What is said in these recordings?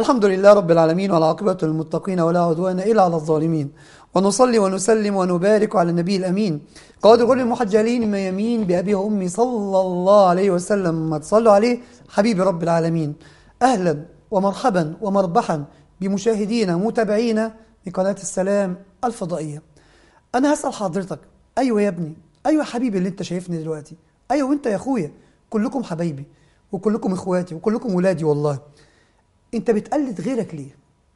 الحمد لله رب العالمين والعاقبة للمتقين ولا عدوان إلا على الظالمين ونصلي ونسلم ونبارك على النبي الأمين قائد الغر المحجلين ما يمين بأبي وأمي صلى الله عليه وسلم ما تصلوا عليه حبيبي رب العالمين أهلا ومرحبا ومربحا بمشاهدينا ومتابعينا بقناة السلام الفضائية أنا هسأل حضرتك أيوة يا ابني أيوة حبيبي اللي أنت شايفني دلوقتي أيوة وأنت يا أخويا كلكم حبايبي وكلكم إخواتي وكلكم ولادي والله أنت بتقلد غيرك ليه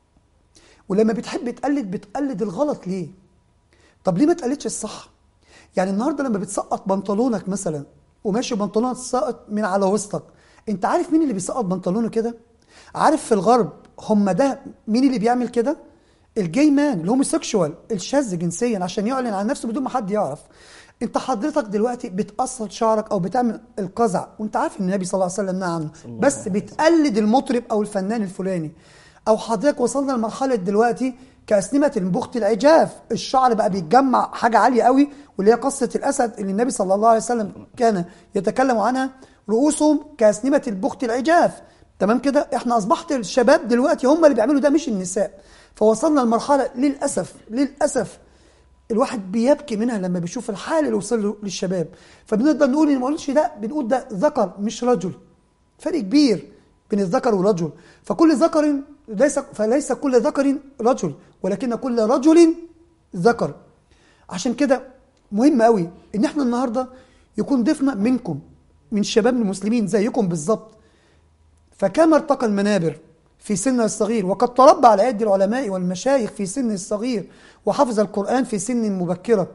ولما بتحب تقلد بتقلد الغلط ليه طب ليه ما تقلدش الصح يعني النهارده لما بتسقط بنطلونك مثلا وماشي بنطلونك ساقط من على وسطك انت عارف مين اللي بيسقط بنطلونه كده عارف في الغرب هم ده مين اللي بيعمل كده الجاي مان الهوموسيكشوال الشاذ جنسيا عشان يعلن عن نفسه بدون ما حد يعرف انت حضرتك دلوقتي بتقصر شعرك او بتعمل القزع وانت عارف ان النبي صلى الله عليه وسلم نهى عنه بس بتقلد المطرب او الفنان الفلاني او حضرتك وصلنا لمرحله دلوقتي كأسنمة البخت العجاف الشعر بقى بيتجمع حاجة عالية قوي واللي هي قصة الأسد اللي النبي صلى الله عليه وسلم كان يتكلم عنها رؤوسهم كأسنمة البخت العجاف تمام كده احنا أصبحت الشباب دلوقتي هم اللي بيعملوا ده مش النساء فوصلنا لمرحلة للأسف للأسف الواحد بيبكي منها لما بيشوف الحال اللي وصل له للشباب فبنقدر نقول ان ما نقولش ده بنقول ده ذكر مش رجل فرق كبير بين الذكر والرجل فكل ذكر ليس فليس كل ذكر رجل ولكن كل رجل ذكر عشان كده مهم قوي ان احنا النهارده يكون ضيفنا منكم من شباب المسلمين زيكم بالظبط فكما ارتقى المنابر في سن الصغير وقد تربى على يد العلماء والمشايخ في سن الصغير وحفظ القرآن في سن مبكرة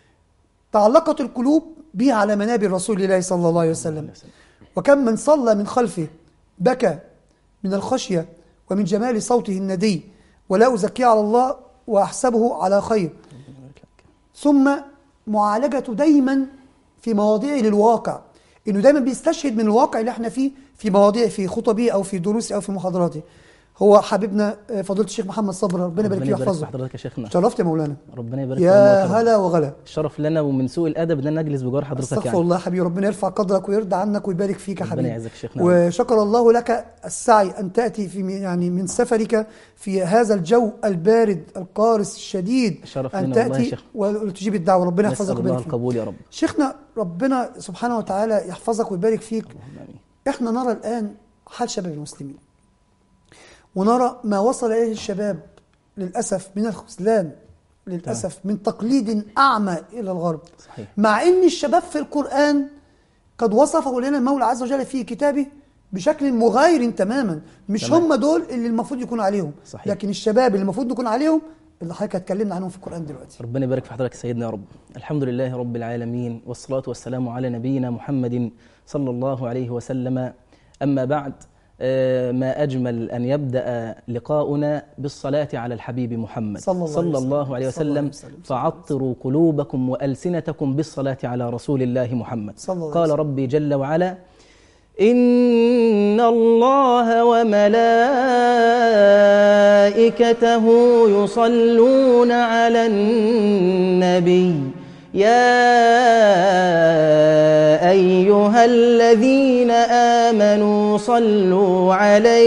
تعلقت القلوب به على منابر رسول الله صلى الله عليه وسلم وكم من صلى من خلفه بكى من الخشية ومن جمال صوته الندي ولا أزكي على الله وأحسبه على خير ثم معالجته دايما في مواضيع للواقع انه دايما بيستشهد من الواقع اللي احنا فيه في مواضيع في خطبه او في دروسه او في محاضراته هو حبيبنا فضيله الشيخ محمد صبر ربنا يبارك فيه ويحفظه حضرتك يا شيخنا شرفت يا مولانا ربنا يبارك يا فيك هلا وغلا الشرف لنا ومن سوء الادب ان انا اجلس بجوار حضرتك استغفر يعني الله حبيبي ربنا يرفع قدرك ويرضى عنك ويبارك فيك يا ربنا حبيبي يعزك شيخنا. وشكر الله لك السعي ان تاتي في يعني من سفرك في هذا الجو البارد القارس الشديد شرف ان لنا والله يا تاتي شيخ. وتجيب الدعوه ربنا نسال يحفظك الله ويبارك فيك القبول يا رب شيخنا ربنا سبحانه وتعالى يحفظك ويبارك فيك اللهم امين احنا نرى الآن حال شباب المسلمين ونرى ما وصل إليه الشباب للأسف من الخذلان للأسف من تقليد أعمى إلى الغرب صحيح. مع أن الشباب في القرآن قد وصفه لنا المولى عز وجل في كتابه بشكل مغاير تماما مش تمام. هم دول اللي المفروض يكون عليهم صحيح. لكن الشباب اللي المفروض نكون عليهم اللي حضرتك اتكلمنا عنهم في القرآن دلوقتي ربنا يبارك في حضرتك سيدنا يا رب الحمد لله رب العالمين والصلاة والسلام على نبينا محمد صلى الله عليه وسلم أما بعد آه، ما أجمل أن يبدأ لقاؤنا بالصلاة على الحبيب محمد صلى الله عليه صلى وسلم. الله عليه صلى الله عليه وسلم وسلم. فعطروا قلوبكم وألسنتكم بالصلاة على رسول الله محمد صلى الله عليه قال وسلم. ربي جل وعلا إن الله وملائكته يصلون على النبي يا أيها الذين آمنوا صلوا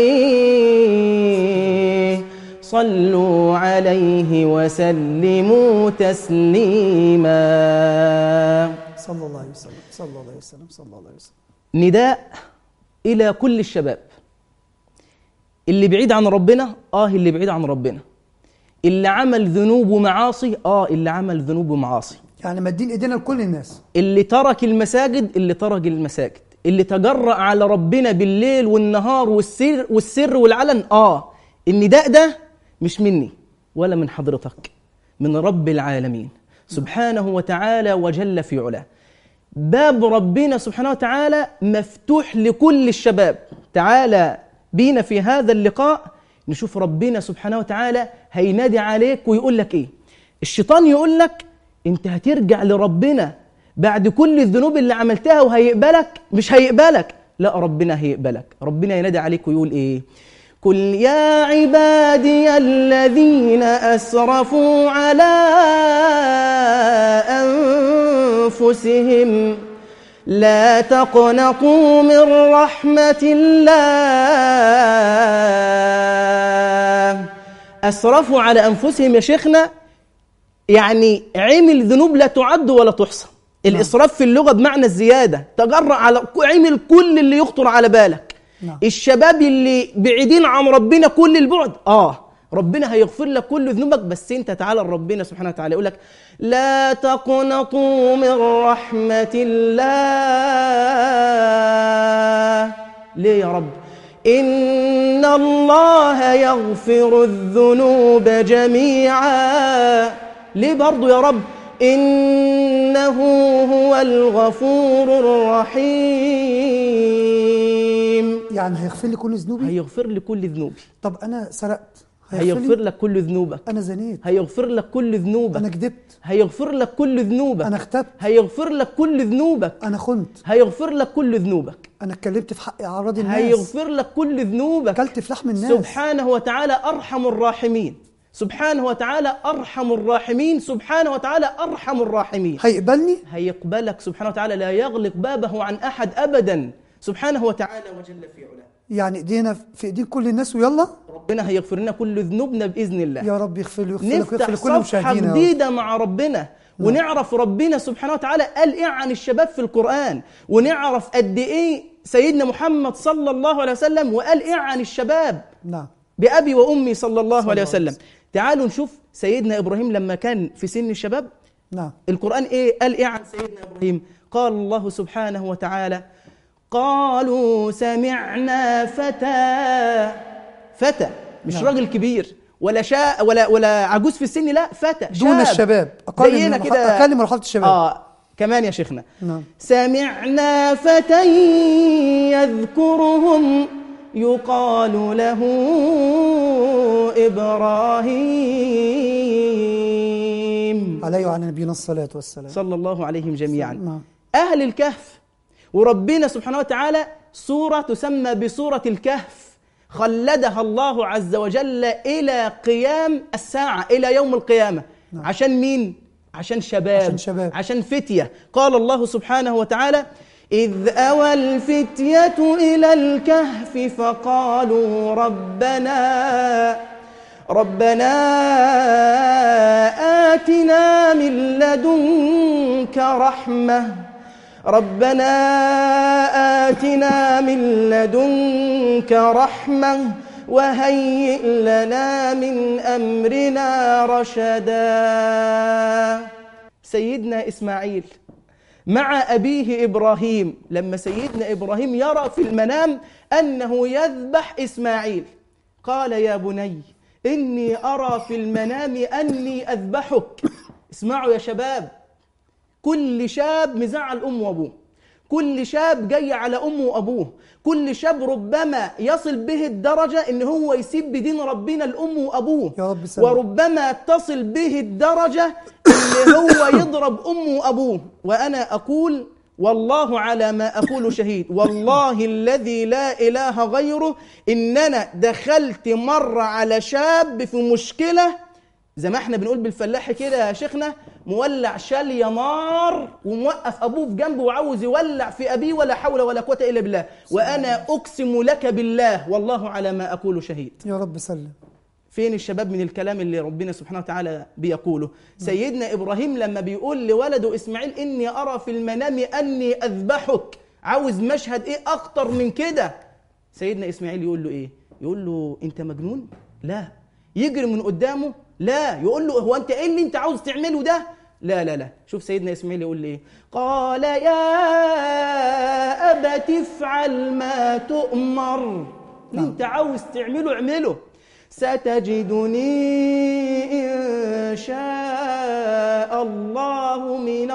عليه صلوا عليه وسلموا تسليما صلى الله عليه وسلم صلى الله عليه وسلم صلى الله عليه وسلم نداء إلى كل الشباب اللي بعيد عن ربنا آه اللي بعيد عن ربنا اللي عمل ذنوب ومعاصي آه اللي عمل ذنوب ومعاصي يعني مدين ايدينا لكل الناس اللي ترك المساجد اللي ترك المساجد اللي تجرأ على ربنا بالليل والنهار والسر والسر والعلن آه النداء ده مش مني ولا من حضرتك من رب العالمين سبحانه وتعالى وجل في علاه باب ربنا سبحانه وتعالى مفتوح لكل الشباب تعالى بينا في هذا اللقاء نشوف ربنا سبحانه وتعالى هينادي عليك ويقول لك ايه الشيطان يقول لك انت هترجع لربنا بعد كل الذنوب اللي عملتها وهيقبلك مش هيقبلك لا ربنا هيقبلك ربنا ينادي عليك ويقول ايه قل يا عبادي الذين أسرفوا على أنفسهم لا تقنطوا من رحمة الله أسرفوا على أنفسهم يا شيخنا يعني عمل ذنوب لا تعد ولا تحصى الإسراف في اللغة بمعنى الزيادة تجرأ على عمل كل اللي يخطر على بالك نعم. الشباب اللي بعيدين عن ربنا كل البعد آه ربنا هيغفر لك كل ذنوبك بس انت تعالى لربنا سبحانه وتعالى يقول لك لا تقنطوا من رحمة الله ليه يا رب إن الله يغفر الذنوب جميعا ليه برضو يا رب إنه هو الغفور الرحيم يعني هيغفر لي كل ذنوبي هيغفر لي كل ذنوبي طب انا سرقت هيغفر لك كل ذنوبك انا زنيت هيغفر لك كل ذنوبك انا كذبت هيغفر لك كل ذنوبك انا اختبت هيغفر لك كل ذنوبك انا خنت هيغفر لك كل ذنوبك انا اتكلمت في حق اعراض الناس هيغفر لك كل ذنوبك اكلت في لحم الناس سبحانه وتعالى أرحم الراحمين سبحانه وتعالى أرحم الراحمين سبحانه وتعالى أرحم الراحمين هيقبلني هيقبلك سبحانه وتعالى لا يغلق بابه عن أحد أبدا سبحانه وتعالى وجل في علاه يعني ايدينا في ايدين كل الناس ويلا ربنا هيغفر لنا كل ذنوبنا بإذن الله يا رب يغفر لي ويغفر لك ويغفر نفتح لكل صفحة مشاهدينا يا رب. جديدة مع ربنا ونعرف ربنا سبحانه وتعالى قال إيه عن الشباب في القرآن ونعرف قد إيه سيدنا محمد صلى الله عليه وسلم وقال إيه عن الشباب نعم بأبي وأمي صلى الله عليه عليه وسلم وسلم. تعالوا نشوف سيدنا إبراهيم لما كان في سن الشباب نعم القرآن إيه قال إيه عن سيدنا إبراهيم قال الله سبحانه وتعالى قالوا سمعنا فتى فتى مش نعم. راجل كبير ولا شاء ولا ولا عجوز في السن لا فتى دون شاب. الشباب اقل من زينا مرحلة- كده اقل من مرحله الشباب اه كمان يا شيخنا نعم سمعنا فتى يذكرهم يقال له إبراهيم عليه وعلى نبينا الصلاه والسلام صلى الله عليهم جميعا نعم أهل الكهف وربنا سبحانه وتعالى سورة تسمى بسورة الكهف خلدها الله عز وجل إلى قيام الساعة إلى يوم القيامة عشان مين؟ عشان شباب عشان شباب. عشان فتية قال الله سبحانه وتعالى إذ أوى الفتية إلى الكهف فقالوا ربنا ربنا آتنا من لدنك رحمة ربنا آتنا من لدنك رحمة وهيئ لنا من أمرنا رشدا سيدنا إسماعيل مع أبيه إبراهيم لما سيدنا إبراهيم يرى في المنام أنه يذبح إسماعيل قال يا بني إني أرى في المنام أني أذبحك اسمعوا يا شباب كل شاب مزعل أمه وأبوه كل شاب جاي على أمه وأبوه كل شاب ربما يصل به الدرجة إن هو يسيب بدين ربنا لأمه وأبوه يا رب سلم. وربما تصل به الدرجة إن هو يضرب أمه وأبوه وأنا أقول والله على ما أقول شهيد والله الذي لا إله غيره إننا دخلت مرة على شاب في مشكلة زي ما احنا بنقول بالفلاحي كده يا شيخنا مولع شالية نار وموقف ابوه في جنبه وعاوز يولع في ابيه ولا حول ولا قوه الا بالله وانا اقسم لك بالله والله على ما اقول شهيد يا رب سلم فين الشباب من الكلام اللي ربنا سبحانه وتعالى بيقوله سيدنا ابراهيم لما بيقول لولده اسماعيل اني ارى في المنام اني اذبحك عاوز مشهد ايه اخطر من كده سيدنا اسماعيل يقول له ايه يقول له انت مجنون لا يجري من قدامه لا يقول له هو انت ايه اللي انت عاوز تعمله ده لا لا لا شوف سيدنا اسماعيل يقول لي ايه قال يا ابت افعل ما تؤمر اللي انت عاوز تعمله اعمله ستجدني إن شاء الله من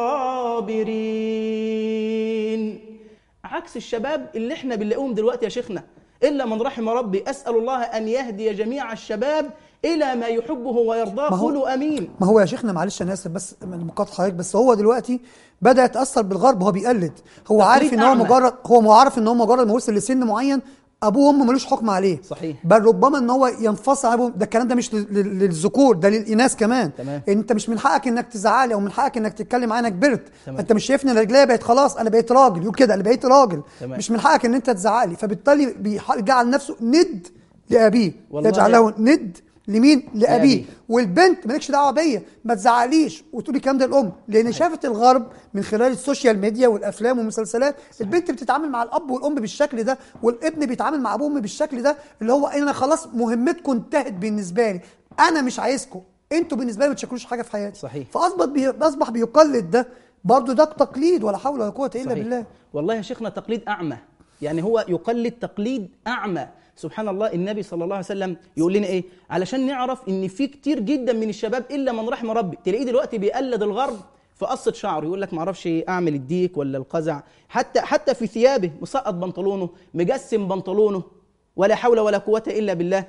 الصابرين عكس الشباب اللي احنا بنلاقيهم دلوقتي يا شيخنا إلا من رحم ربي أسأل الله أن يهدي جميع الشباب إلى ما يحبه ويرضاه ما هو- قولوا أمين ما هو يا شيخنا معلش انا اسف بس من مقاطعه حضرتك بس هو دلوقتي بدا يتاثر بالغرب هو بيقلد هو تقليد عارف ان هو أعمى. مجرد هو عارف ان هو مجرد ما وصل لسن معين ابوه وامه ملوش حكم عليه صحيح. بل ربما ان هو ينفصل عن ابوه ده الكلام ده مش لل- لل- للذكور ده للاناث كمان تمام. انت مش من حقك انك تزعلي او من حقك انك تتكلم عنك كبرت تمام. انت مش شايفني انا رجليا بقت خلاص انا بقيت راجل يقول كده انا بقيت راجل تمام. مش من حقك ان انت تزعلي فبالتالي بيجعل نفسه ند لابيه والله يجعل له ند لمين لابيه لأبيه. والبنت مالكش دعوه بيا ما تزعليش وتقولي الكلام ده الام لان شافت الغرب من خلال السوشيال ميديا والافلام والمسلسلات البنت بتتعامل مع الاب والام بالشكل ده والابن بيتعامل مع ابوه وامه بالشكل ده اللي هو انا خلاص مهمتكم انتهت بالنسبه لي انا مش عايزكم انتوا بالنسبه لي ما تشكلوش حاجه في حياتي صحيح. فاصبح بي... اصبح بيقلد ده برضه ده تقليد ولا حول ولا قوه الا صحيح. بالله والله يا شيخنا تقليد أعمى يعني هو يقلد تقليد أعمى سبحان الله النبي صلى الله عليه وسلم يقول لنا إيه علشان نعرف إن في كتير جدا من الشباب إلا من رحم ربي تلاقيه دلوقتي بيقلد الغرب في قصة شعره يقول لك معرفش أعمل الديك ولا القزع حتى حتى في ثيابه مسقط بنطلونه مجسم بنطلونه ولا حول ولا قوة إلا بالله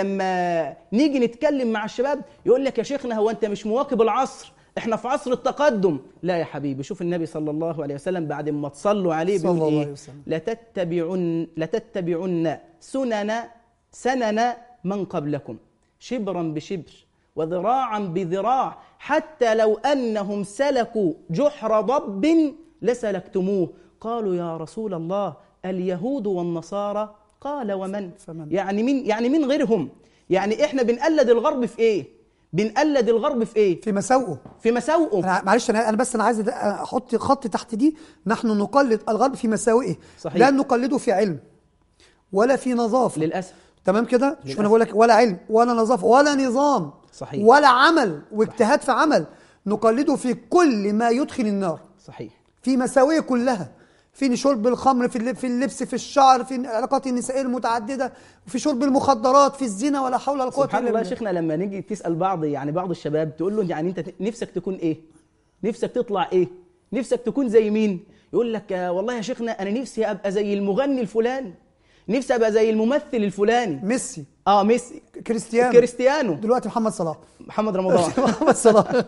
ولما نيجي نتكلم مع الشباب يقول لك يا شيخنا هو أنت مش مواكب العصر احنا في عصر التقدم لا يا حبيبي شوف النبي صلى الله عليه وسلم بعد ما تصلوا عليه صلى بيقول الله ايه عليه وسلم. لتتبعن لتتبعن سنن سنن من قبلكم شبرا بشبر وذراعا بذراع حتى لو انهم سلكوا جحر ضب لسلكتموه قالوا يا رسول الله اليهود والنصارى قال ومن فمن؟ يعني مين يعني مين غيرهم يعني احنا بنقلد الغرب في ايه بنقلد الغرب في ايه في مساوئه في مساوئه انا معلش انا انا بس انا عايز أد- احط خط تحت دي نحن نقلد الغرب في مساوئه صحيح. لا نقلده في علم ولا في نظافه للاسف تمام كده شوف للأسف. انا بقول لك ولا علم ولا نظافه ولا نظام صحيح. ولا عمل واجتهاد في عمل نقلده في كل ما يدخل النار صحيح في مساوئ كلها في شرب الخمر في اللب- في اللبس في الشعر في العلاقات النسائيه المتعدده في شرب المخدرات في الزنا ولا حول ولا قوه سبحان الا الله يا بالله شيخنا لما نيجي تسال بعض يعني بعض الشباب تقول له يعني انت نفسك تكون ايه؟ نفسك تطلع ايه؟ نفسك تكون زي مين؟ يقول لك آه، والله يا شيخنا انا نفسي ابقى زي المغني الفلاني نفسي ابقى زي الممثل الفلاني ميسي اه ميسي كريستيانو كريستيانو دلوقتي محمد صلاح محمد رمضان محمد صلاح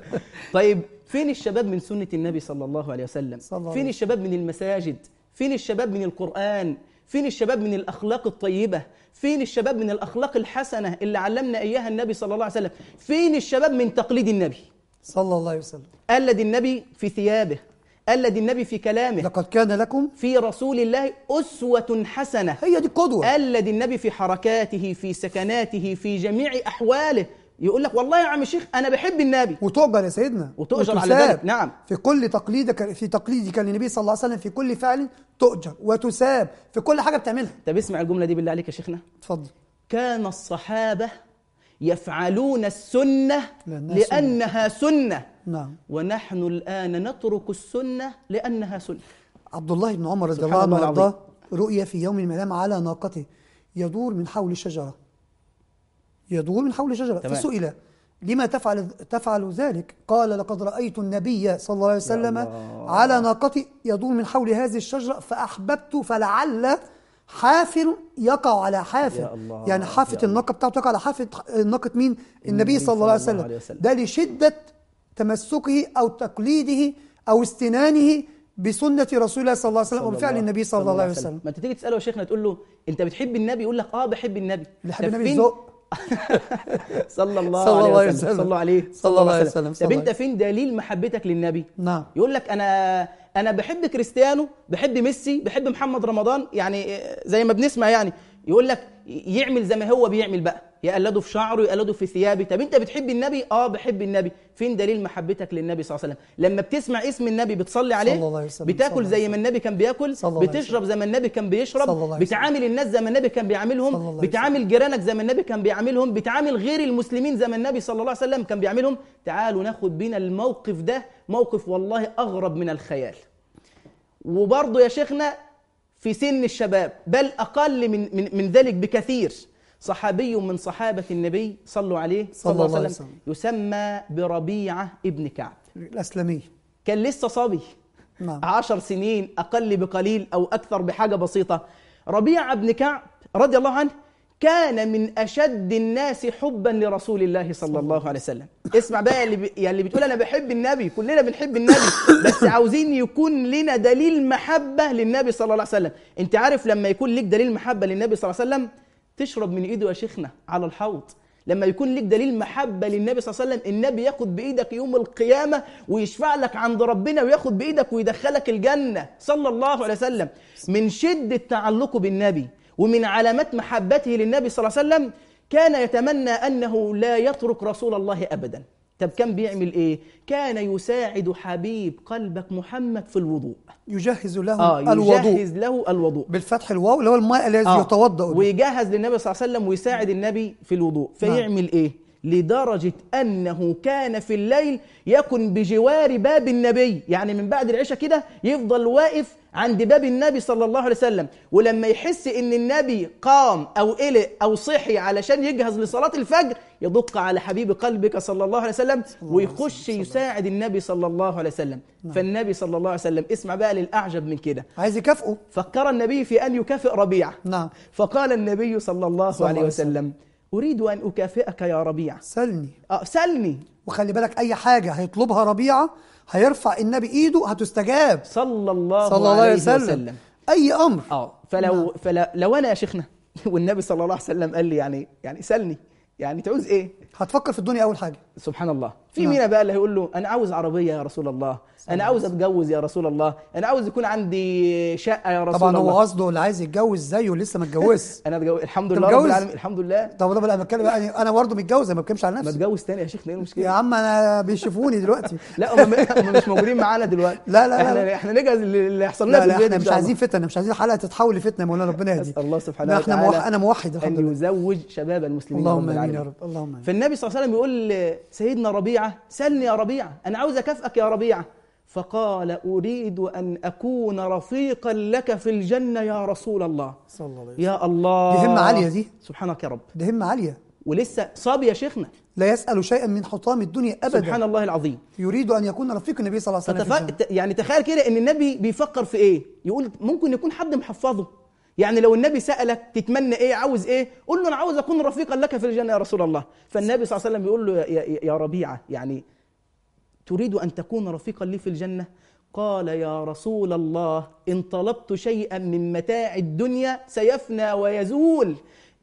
طيب فين الشباب من سنة النبي صلى الله عليه وسلم صلى الله فين عليه الشباب من المساجد فين الشباب من القرآن فين الشباب من الأخلاق الطيبة فين الشباب من الأخلاق الحسنة اللي علمنا إياها النبي صلى الله عليه وسلم فين الشباب من تقليد النبي صلى الله عليه وسلم قلد النبي في ثيابه قلد النبي في كلامه لقد كان لكم في رسول الله أسوة حسنة هي دي القدوه قلد النبي في حركاته في سكناته في جميع أحواله يقول لك والله يا عم الشيخ أنا بحب النبي وتؤجر يا سيدنا وتؤجر على وتثاب. ذلك، نعم. في كل تقليدك في تقليدك للنبي صلى الله عليه وسلم في كل فعل تؤجر وتثاب في كل حاجه بتعملها طب اسمع الجملة دي بالله عليك يا شيخنا اتفضل كان الصحابة يفعلون السنة لأنها لأنها سنة نعم ونحن الآن نترك السنة لأنها سنة عبد الله بن عمر رضي سبحان الله عنه الله وارضاه رؤيا في يوم من الايام على ناقته يدور من حول شجره يدور من حول شجره تمام. فسئل لما تفعل تفعل ذلك؟ قال لقد رايت النبي صلى الله عليه وسلم الله. على ناقتي يدور من حول هذه الشجره فاحببت فلعل حافر يقع على حافر يا الله، يعني حافه يا الناقه بتاعته يقع على حافه ناقه مين؟ النبي صلى الله عليه وسلم وسلم. ده لشده تمسكه او تقليده او استنانه بسنه رسول الله صلى الله عليه وسلم صلى وبفعل الله- النبي صلى الله عليه وسلم ما انت تيجي تساله يا شيخنا تقول له انت بتحب النبي يقول لك اه بحب النبي اللي طب يحب النبي فين- يذوق صلى الله صلى الله عليه عليه وسلم وسلم. صلى عليه صلى الله عليه وسلم. صلى طب الله انت عليه فين دليل محبتك للنبي نعم يقول لك انا انا بحب كريستيانو بحب ميسي بحب محمد رمضان يعني زي ما بنسمع يعني يقول لك يعمل زي ما هو بيعمل بقى يقلده في شعره يقلده في ثيابه طب انت بتحب النبي اه بحب النبي فين دليل محبتك للنبي صلى الله عليه وسلم لما بتسمع اسم النبي بتصلي عليه صلى الله عليه وسلم. صلى بتاكل الله زي عليه ما النبي كان بياكل صلى الله عليه بتشرب زي ما النبي كان بيشرب صلى الله عليه وسلم. بتعامل الناس زي ما النبي كان صلى بيعاملهم الله عليه بتعامل جيرانك زي ما النبي كان بيعاملهم بتعامل غير المسلمين زي ما النبي صلى الله عليه وسلم كان بيعاملهم تعالوا ناخد بينا الموقف ده موقف والله اغرب من الخيال وبرضه يا شيخنا في سن الشباب بل اقل من من, من ذلك بكثير صحابي من صحابه النبي صلوا عليه صلى, الله عليه وسلم يسمى بربيعه ابن كعب الاسلامي كان لسه صبي نعم عشر سنين أقل بقليل أو أكثر بحاجة بسيطة ربيعة بن كعب رضي الله عنه كان من اشد الناس حبا لرسول الله صلى الله عليه وسلم اسمع بقى اللي, بي... يعني اللي بتقول انا بحب النبي كلنا بنحب النبي بس عاوزين يكون لنا دليل محبه للنبي صلى الله عليه وسلم انت عارف لما يكون لك دليل محبه للنبي صلى الله عليه وسلم تشرب من ايده يا شيخنا على الحوض لما يكون لك دليل محبة للنبي صلى الله عليه وسلم النبي ياخد بإيدك يوم القيامة ويشفع لك عند ربنا وياخد بإيدك ويدخلك الجنة صلى الله عليه وسلم من شدة تعلقه بالنبي ومن علامات محبته للنبي صلى الله عليه وسلم كان يتمنى أنه لا يترك رسول الله أبدا طب كان بيعمل إيه؟ كان يساعد حبيب قلبك محمد في الوضوء يجهز له آه الوضوء يجهز له الوضوء بالفتح الواو اللي هو الماء الذي آه. يتوضا به ويجهز للنبي صلى الله عليه وسلم ويساعد النبي في الوضوء فيعمل ايه لدرجة أنه كان في الليل يكن بجوار باب النبي يعني من بعد العشاء كده يفضل واقف عند باب النبي صلى الله عليه وسلم ولما يحس ان النبي قام او قلق او صحي علشان يجهز لصلاة الفجر يدق على حبيب قلبك صلى الله عليه وسلم ويخش يساعد النبي صلى الله عليه وسلم فالنبي صلى الله عليه وسلم اسمع بقى للأعجب من كده عايز يكافئه فكر النبي في أن يكافئ ربيعة نعم فقال النبي صلى الله صلى الله عليه عليه وسلم أريد أن أكافئك يا ربيع سلني أه سلني وخلي بالك اي حاجه هيطلبها ربيعه هيرفع النبي ايده هتستجاب صلى الله, صلى الله عليه عليه وسلم, وسلم. اي امر اه فلو فلو لو انا يا شيخنا والنبي صلى الله عليه وسلم قال لي يعني يعني سلني يعني تعوز ايه هتفكر في الدنيا اول حاجه سبحان الله في نعم. مين بقى اللي هيقول له انا عاوز عربيه يا رسول الله انا عاوز اتجوز يا رسول الله انا عاوز يكون عندي شقه يا رسول طبعا الله هو قصده اللي عايز يتجوز زيه لسه ما اتجوزش انا اتجوز الحمد أنت لله رب متجوز؟ العالمين الحمد لله طب ده انا بتكلم يعني انا برضه متجوز أنا ما بتكلمش على ما نفسي اتجوز تاني يا شيخنا ايه يا المشكله عم انا بيشوفوني دلوقتي لا هم هم مش موجودين معانا دلوقتي لا، لا، لا، احنا لا. احنا نجهز اللي يحصل لنا لا في لا البيت احنا إن مش شاء عايزين فتنه مش عايزين الحلقه تتحول لفتنه يا مولانا ربنا يهدي اسال الله سبحانه لا، احنا وتعالى موح... انا موحد الحمد ان لله يزوج شباب المسلمين اللهم رب امين يا العالمين رب اللهم امين فالنبي صلى الله عليه وسلم يقول سيدنا ربيعه سلني يا ربيعه انا عاوز اكافئك يا ربيعه فقال اريد ان اكون رفيقا لك في الجنه يا رسول الله صلى الله عليه وسلم يا الله دي همة عالية دي. سبحانك يا رب ده همه عاليه ولسه صبي يا شيخنا لا يسال شيئا من حطام الدنيا ابدا سبحان الله العظيم يريد ان يكون رفيق النبي صلى الله عليه وسلم في فتف... الجنة. ت- يعني تخيل كده ان النبي بيفكر في ايه يقول ممكن يكون حد محفظه يعني لو النبي سألك تتمنى ايه عاوز ايه قول له انا عاوز اكون رفيقا لك في الجنة يا رسول الله فالنبي صلى الله عليه وسلم بيقول له يا, يا, يا ربيعة يعني تريد ان تكون رفيقا لي في الجنة قال يا رسول الله ان طلبت شيئا من متاع الدنيا سيفنى ويزول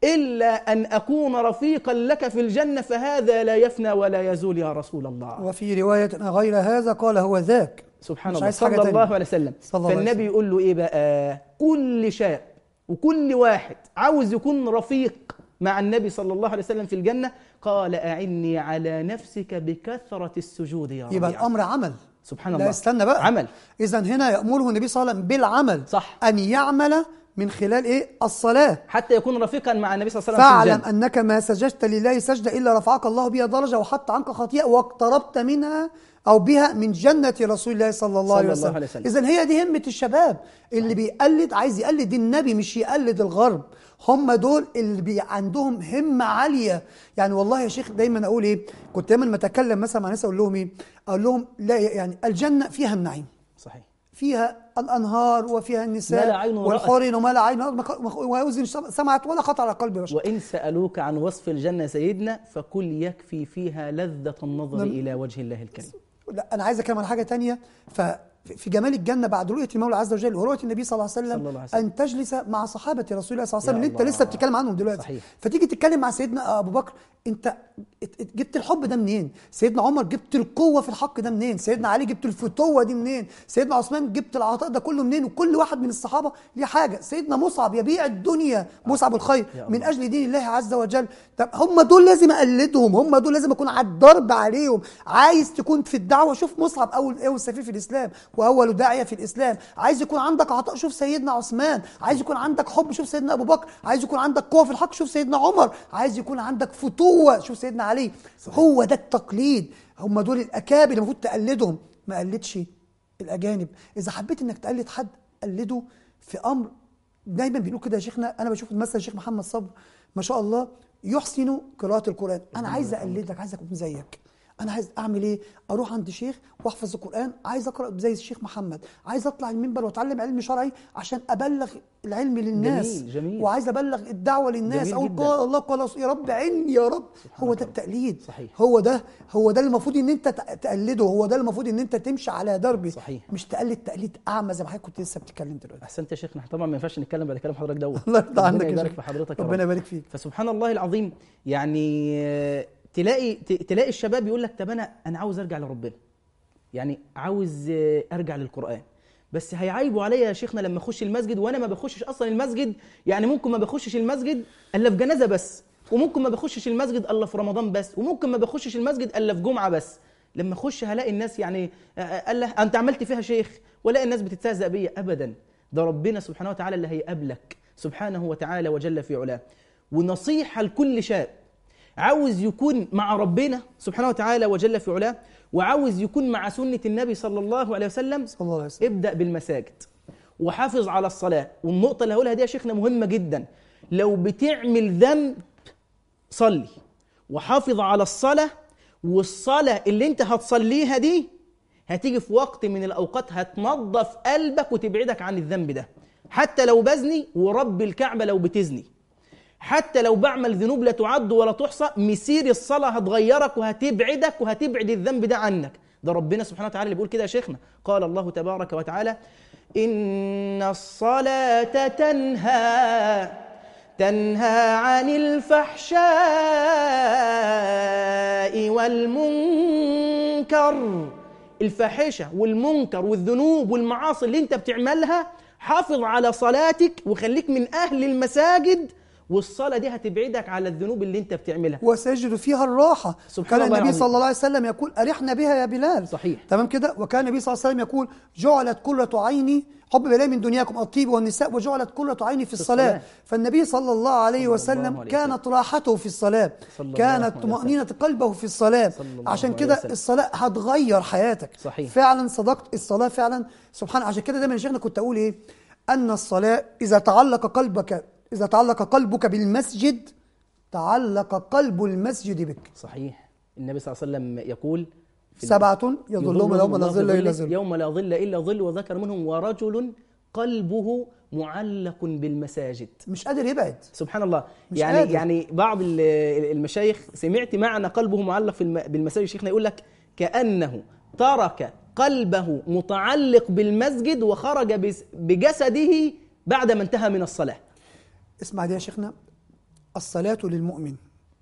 الا ان اكون رفيقا لك في الجنة فهذا لا يفنى ولا يزول يا رسول الله وفي روايه غير هذا قال هو ذاك سبحان مش الله عايز حاجة صلى تانية. الله عليه وسلم صلى الله عليه فالنبي يقول له ايه بقى كل شاب وكل واحد عاوز يكون رفيق مع النبي صلى الله عليه وسلم في الجنة قال أعني على نفسك بكثرة السجود يا يبقى ربيعة الامر عمل سبحان لا الله استنى بقى عمل اذا هنا يامره النبي صلى الله عليه وسلم بالعمل صح. ان يعمل من خلال ايه الصلاه حتى يكون رفيقا مع النبي صلى الله عليه وسلم في فاعلم الجنة انك ما سجدت لله سجده الا رفعك الله بها درجه وحط عنك خطيئه واقتربت منها او بها من جنه رسول الله صلى الله صلى عليه الله وسلم, عليه وسلم. اذا هي دي همه الشباب اللي بيقلد عايز يقلد النبي مش يقلد الغرب هم دول اللي بي عندهم همه عاليه يعني والله يا شيخ دايما اقول ايه كنت دايما لما اتكلم مثلا مع ناس اقول لهم ايه اقول لهم لا يعني الجنه فيها النعيم صحيح فيها الانهار وفيها النساء ما لا عين رأت. والحورين وما لا عين رأت مخ- مخ- وأذن سمعت ولا خطر على قلب بشر وإن سألوك عن وصف الجنة سيدنا فقل يكفي فيها لذة النظر نعم. إلى وجه الله الكريم لا انا عايز اتكلم عن حاجه تانية ففي جمال الجنه بعد رؤيه المولى عز وجل ورؤيه النبي صلى الله عليه وسلم, صلى الله عليه وسلم. ان تجلس مع صحابه رسول الله صلى الله عليه وسلم يا اللي انت الله. لسه بتتكلم عنهم دلوقتي صحيح. فتيجي تتكلم مع سيدنا ابو بكر انت ات- ات- جبت الحب ده منين سيدنا عمر جبت القوه في الحق ده منين سيدنا علي جبت الفتوه دي منين سيدنا عثمان جبت العطاء ده كله منين وكل واحد من الصحابه ليه حاجه سيدنا مصعب يبيع الدنيا مصعب الخير يا من الله. اجل دين الله عز وجل طب هم دول لازم اقلدهم هم دول لازم اكون على الضرب عليهم عايز تكون في الدعوه شوف مصعب اول اول سفير في الاسلام واول داعيه في الاسلام عايز يكون عندك عطاء شوف سيدنا عثمان عايز يكون عندك حب شوف سيدنا ابو بكر عايز يكون عندك قوه في الحق شوف سيدنا عمر عايز يكون عندك فتوه شوف سيدنا علي هو ده التقليد هم دول الاكابر اللي المفروض تقلدهم ما قلدش الاجانب اذا حبيت انك تقلد حد قلده في امر دايما بيقولوا كده يا شيخنا انا بشوف مثلا الشيخ محمد صبر ما شاء الله يحسن قراءة القرآن انا عايز اقلدك عايز اكون زيك انا عايز اعمل ايه اروح عند شيخ واحفظ القران عايز اقرا زي الشيخ محمد عايز اطلع المنبر واتعلم علم شرعي عشان ابلغ العلم للناس جميل، جميل. وعايز ابلغ الدعوه للناس جميل اقول جداً. قال الله قال رسول- يا رب عني يا رب هو ده التقليد صحيح. هو ده هو ده اللي المفروض ان انت تق- تقلده هو ده اللي المفروض ان انت تمشي على دربه صحيح. مش تقلد تقليد اعمى زي ما حضرتك كنت لسه بتتكلم دلوقتي احسنت يا شيخنا طبعا ما ينفعش نتكلم بعد كلام حضرتك دوت الله يرضى عنك ربنا يا يبارك شيخ. في حضرتك يا ربنا رب. يبارك فيك فسبحان الله العظيم يعني آه، تلاقي ت- تلاقي الشباب يقول لك طب انا انا عاوز ارجع لربنا يعني عاوز آه، ارجع للقران بس هيعيبوا عليا يا شيخنا لما اخش المسجد وانا ما بخشش اصلا المسجد يعني ممكن ما بخشش المسجد الا في جنازه بس وممكن ما بخشش المسجد الا في رمضان بس وممكن ما بخشش المسجد الا في جمعه بس لما اخش هلاقي الناس يعني آه، آه، قال له انت عملت فيها شيخ ولاقي الناس بتستهزأ بيا ابدا ده ربنا سبحانه وتعالى اللي هيقابلك سبحانه وتعالى وجل في علاه ونصيحه لكل شاب عاوز يكون مع ربنا سبحانه وتعالى وجل في علاه وعاوز يكون مع سنة النبي صلى الله عليه وسلم صلى الله عليه وسلم ابدأ بالمساجد وحافظ على الصلاة والنقطة اللي هقولها دي يا شيخنا مهمة جدا لو بتعمل ذنب صلي وحافظ على الصلاة والصلاة اللي انت هتصليها دي هتيجي في وقت من الأوقات هتنظف قلبك وتبعدك عن الذنب ده حتى لو بزني ورب الكعبة لو بتزني حتى لو بعمل ذنوب لا تعد ولا تحصى مسير الصلاة هتغيرك وهتبعدك وهتبعد الذنب ده عنك ده ربنا سبحانه وتعالى اللي بيقول كده يا شيخنا قال الله تبارك وتعالى إن الصلاة تنهى تنهى عن الفحشاء والمنكر الفاحشة والمنكر والذنوب والمعاصي اللي انت بتعملها حافظ على صلاتك وخليك من أهل المساجد والصلاة دي هتبعدك على الذنوب اللي انت بتعملها وسيجد فيها الراحة سبحان كان الله النبي العظيم. صلى الله عليه وسلم يقول أرحنا بها يا بلال صحيح. تمام كده وكان النبي صلى الله عليه وسلم يقول جعلت قرة عيني حب إلي من دنياكم الطيب والنساء وجعلت قرة عيني في الصلاة الصلاة. فالنبي صلى الله عليه صلى الله وسلم عليه كانت راحته في الصلاة صلى الله كانت عليه طمأنينة قلبه في الصلاة صلى الله عشان عليه كده وسلم. الصلاة هتغير حياتك صحيح. فعلا صدقت الصلاة فعلا سبحان عشان كده دايما يا شيخنا كنت أقول إيه أن الصلاة إذا تعلق قلبك إذا تعلق قلبك بالمسجد تعلق قلب المسجد بك صحيح النبي صلى الله عليه وسلم يقول في سبعة يظلهم يوم لا الله ظل في إلا ظله ظل يوم لا ظل إلا ظل وذكر منهم ورجل قلبه معلق بالمساجد مش قادر يبعد سبحان الله مش يعني قادر. يعني بعض ال- المشايخ سمعت معنى قلبه معلق في الم- بالمساجد شيخنا يقول لك كأنه ترك قلبه متعلق بالمسجد وخرج بس- بجسده بعد ما انتهى من الصلاة اسمع دي يا شيخنا الصلاة للمؤمن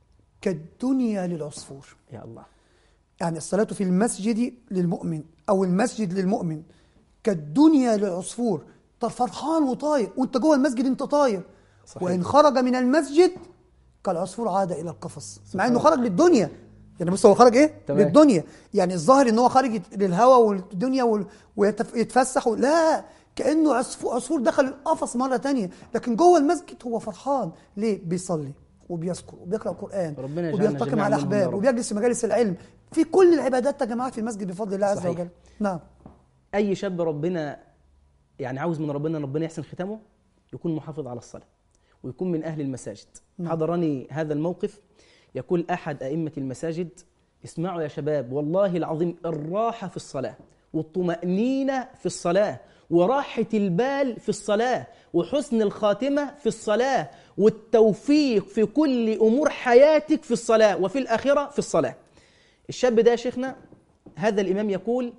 كالدنيا للعصفور يا الله يعني الصلاة في المسجد للمؤمن أو المسجد للمؤمن كالدنيا للعصفور طب فرحان وطاير وانت جوه المسجد انت طاير صحيح. وإن خرج من المسجد كالعصفور عاد إلى القفص مع إنه خرج للدنيا يعني بص هو خرج إيه؟ تمام. للدنيا يعني الظاهر إن هو خارج للهواء والدنيا وال- ويتف- ويتفسح و- لا كأنه عصفور, عصفور دخل القفص مرة تانية لكن جوه المسجد هو فرحان ليه؟ بيصلي وبيذكر وبيقرأ القرآن ربنا يجعلنا وبيلتقي جميعاً مع منهم يا الأحباب رب. وبيجلس في مجالس العلم في كل العبادات يا جماعة في المسجد بفضل الله عز صحيح. وجل نعم اي شاب ربنا يعني عاوز من ربنا ربنا يحسن ختامه يكون محافظ على الصلاه ويكون من اهل المساجد نعم. حضرني هذا الموقف يقول احد ائمه المساجد اسمعوا يا شباب والله العظيم الراحه في الصلاه والطمانينه في الصلاه وراحه البال في الصلاه وحسن الخاتمه في الصلاه والتوفيق في كل امور حياتك في الصلاه وفي الاخره في الصلاه الشاب ده يا شيخنا هذا الامام يقول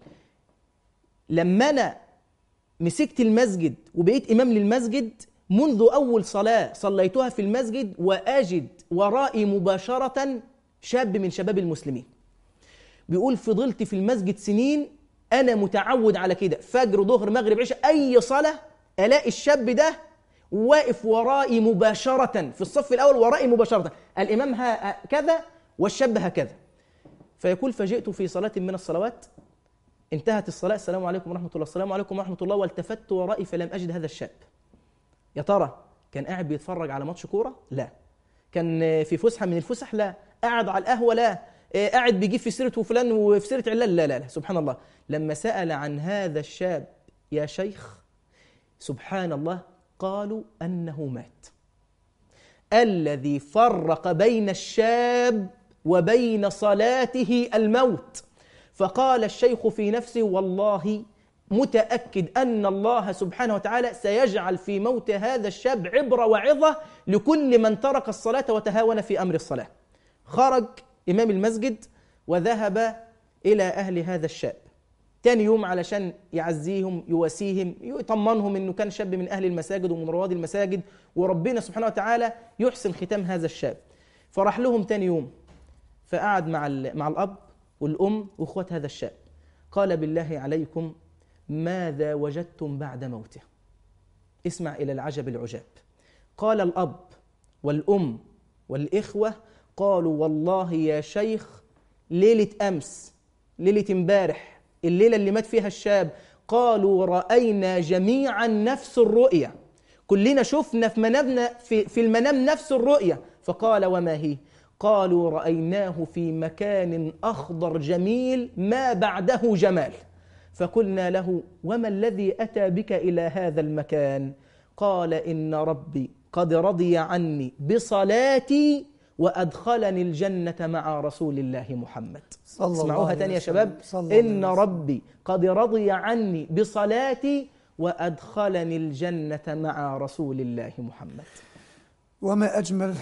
لما انا مسكت المسجد وبقيت امام للمسجد منذ اول صلاه صليتها في المسجد واجد ورائي مباشره شاب من شباب المسلمين بيقول فضلت في المسجد سنين انا متعود على كده فجر ظهر مغرب عشاء اي صلاه الاقي الشاب ده واقف ورائي مباشره في الصف الاول ورائي مباشره الامام هكذا والشاب هكذا فيقول فجئت في صلاه من الصلوات انتهت الصلاة السلام عليكم ورحمة الله السلام عليكم ورحمة الله والتفت ورائي فلم أجد هذا الشاب يا ترى كان قاعد بيتفرج على ماتش كورة لا كان في فسحة من الفسح لا قاعد على القهوة لا آه، قاعد بيجيب في سيرة فلان وفي سيرة علان لا لا لا سبحان الله لما سأل عن هذا الشاب يا شيخ سبحان الله قالوا أنه مات الذي فرق بين الشاب وبين صلاته الموت فقال الشيخ في نفسه والله متأكد أن الله سبحانه وتعالى سيجعل في موت هذا الشاب عبرة وعظة لكل من ترك الصلاة وتهاون في أمر الصلاة خرج إمام المسجد وذهب إلى أهل هذا الشاب تاني يوم علشان يعزيهم يواسيهم يطمنهم انه كان شاب من اهل المساجد ومن رواد المساجد وربنا سبحانه وتعالى يحسن ختام هذا الشاب فراح لهم تاني يوم فقعد مع مع الاب والام واخوات هذا الشاب قال بالله عليكم ماذا وجدتم بعد موته اسمع الى العجب العجاب قال الاب والام والاخوه قالوا والله يا شيخ ليله امس ليله امبارح الليله اللي مات فيها الشاب قالوا راينا جميعا نفس الرؤيا كلنا شفنا في منامنا في, في المنام نفس الرؤيا فقال وما هي قالوا رايناه في مكان اخضر جميل ما بعده جمال فقلنا له وما الذي اتى بك الى هذا المكان قال ان ربي قد رضي عني بصلاتي وادخلني الجنه مع رسول الله محمد صلى الله اسمعوها عليه تاني يا وسلم. شباب صلى الله ان عليه وسلم. ربي قد رضي عني بصلاتي وادخلني الجنه مع رسول الله محمد وما أجمل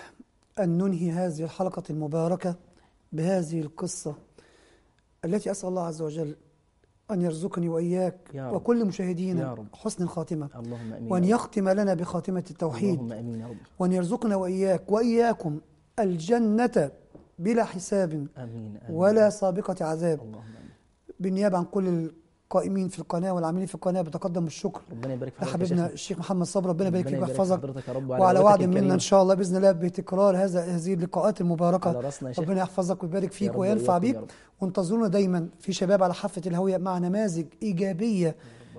أن ننهي هذه الحلقة المباركة بهذه القصة التي أسأل الله عز وجل أن يرزقني وإياك يا رب. وكل يا مشاهدينا رب. حسن الخاتمة اللهم امين وأن يا رب. يختم لنا بخاتمة التوحيد اللهم امين يا رب وأن يرزقنا وإياك وإياكم الجنة بلا حساب امين, آمين. ولا سابقة عذاب اللهم امين بالنيابة عن كل القائمين في القناة والعاملين في القناة بتقدم الشكر ربنا يبارك في حضرتك يا لحبيبنا شيخنا. الشيخ محمد صبري ربنا يبارك فيك ربنا يبارك في ويحفظك حضرتك يا رب وعلى وعلى قوتك وعد منا الكريمة. ان شاء الله باذن الله بتكرار هذا هذه اللقاءات المباركه على راسنا يا شيخ. ربنا يحفظك ويبارك فيك رب وينفع وإياكم بيك يا رب. وانتظرونا دايما في شباب على حافه الهويه مع نماذج ايجابيه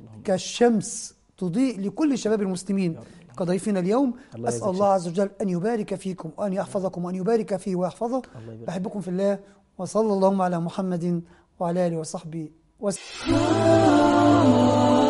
كالشمس تضيء لكل شباب المسلمين كضيفنا اليوم الله اسال يجزاك الله عز وجل ان يبارك فيكم وان يحفظكم وان يبارك فيه ويحفظه الله يبارك. بحبكم في الله وصلى اللهم على محمد وعلى اله وصحبه وسلم